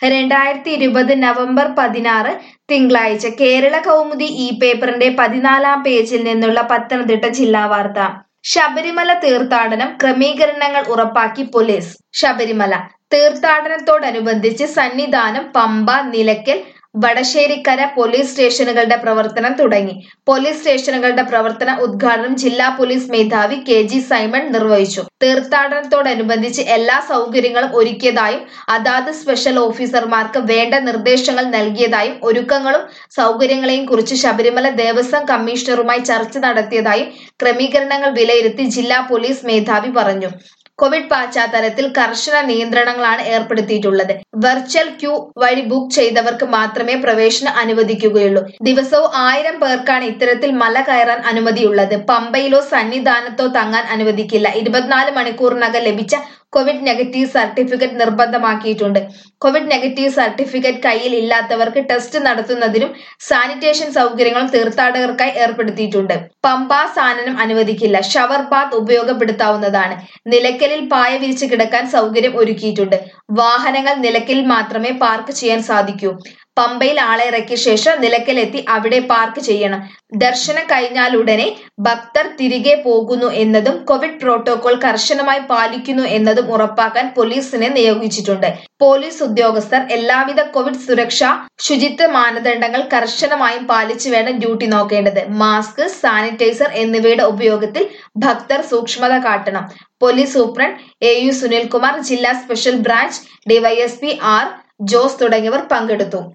രണ്ടായിരത്തി ഇരുപത് നവംബർ പതിനാറ് തിങ്കളാഴ്ച കേരള കൗമുദി ഈ പേപ്പറിന്റെ പതിനാലാം പേജിൽ നിന്നുള്ള പത്തനംതിട്ട ജില്ലാ വാർത്ത ശബരിമല തീർത്ഥാടനം ക്രമീകരണങ്ങൾ ഉറപ്പാക്കി പോലീസ് ശബരിമല തീർത്ഥാടനത്തോടനുബന്ധിച്ച് സന്നിധാനം പമ്പ നിലയ്ക്കൽ വടശ്ശേരിക്കര പോലീസ് സ്റ്റേഷനുകളുടെ പ്രവർത്തനം തുടങ്ങി പോലീസ് സ്റ്റേഷനുകളുടെ പ്രവർത്തന ഉദ്ഘാടനം ജില്ലാ പോലീസ് മേധാവി കെ ജി സൈമൺ നിർവഹിച്ചു തീർത്ഥാടനത്തോടനുബന്ധിച്ച് എല്ലാ സൗകര്യങ്ങളും ഒരുക്കിയതായും അതാത് സ്പെഷ്യൽ ഓഫീസർമാർക്ക് വേണ്ട നിർദ്ദേശങ്ങൾ നൽകിയതായും ഒരുക്കങ്ങളും സൗകര്യങ്ങളെയും കുറിച്ച് ശബരിമല ദേവസ്വം കമ്മീഷണറുമായി ചർച്ച നടത്തിയതായും ക്രമീകരണങ്ങൾ വിലയിരുത്തി ജില്ലാ പോലീസ് മേധാവി പറഞ്ഞു കോവിഡ് പശ്ചാത്തലത്തിൽ കർശന നിയന്ത്രണങ്ങളാണ് ഏർപ്പെടുത്തിയിട്ടുള്ളത് വെർച്വൽ ക്യൂ വഴി ബുക്ക് ചെയ്തവർക്ക് മാത്രമേ പ്രവേശനം അനുവദിക്കുകയുള്ളൂ ദിവസവും ആയിരം പേർക്കാണ് ഇത്തരത്തിൽ മല കയറാൻ അനുമതിയുള്ളത് പമ്പയിലോ സന്നിധാനത്തോ തങ്ങാൻ അനുവദിക്കില്ല ഇരുപത്തിനാല് മണിക്കൂറിനകം ലഭിച്ച കോവിഡ് നെഗറ്റീവ് സർട്ടിഫിക്കറ്റ് നിർബന്ധമാക്കിയിട്ടുണ്ട് കോവിഡ് നെഗറ്റീവ് സർട്ടിഫിക്കറ്റ് കയ്യിൽ ഇല്ലാത്തവർക്ക് ടെസ്റ്റ് നടത്തുന്നതിനും സാനിറ്റേഷൻ സൗകര്യങ്ങളും തീർത്ഥാടകർക്കായി ഏർപ്പെടുത്തിയിട്ടുണ്ട് പമ്പാ സാനനം അനുവദിക്കില്ല ഷവർ ബാത്ത് ഉപയോഗപ്പെടുത്താവുന്നതാണ് നിലയ്ക്കലിൽ പായ വിരിച്ച് കിടക്കാൻ സൗകര്യം ഒരുക്കിയിട്ടുണ്ട് വാഹനങ്ങൾ നിലയ്ക്കലിൽ മാത്രമേ പാർക്ക് ചെയ്യാൻ സാധിക്കൂ പമ്പയിൽ ആളെ ഇറക്കിയ ശേഷം നിലയ്ക്കലെത്തി അവിടെ പാർക്ക് ചെയ്യണം ദർശനം കഴിഞ്ഞാലുടനെ ഭക്തർ തിരികെ പോകുന്നു എന്നതും കോവിഡ് പ്രോട്ടോകോൾ കർശനമായി പാലിക്കുന്നു എന്നതും ഉറപ്പാക്കാൻ പോലീസിനെ നിയോഗിച്ചിട്ടുണ്ട് പോലീസ് ഉദ്യോഗസ്ഥർ എല്ലാവിധ കോവിഡ് സുരക്ഷാ ശുചിത്വ മാനദണ്ഡങ്ങൾ കർശനമായും പാലിച്ചു വേണം ഡ്യൂട്ടി നോക്കേണ്ടത് മാസ്ക് സാനിറ്റൈസർ എന്നിവയുടെ ഉപയോഗത്തിൽ ഭക്തർ സൂക്ഷ്മത കാട്ടണം police superintendent A U Sunilkumar ജില്ലാ special branch DYSP R Jose തുടങ്ങിയവർ പങ്കെടുത്തു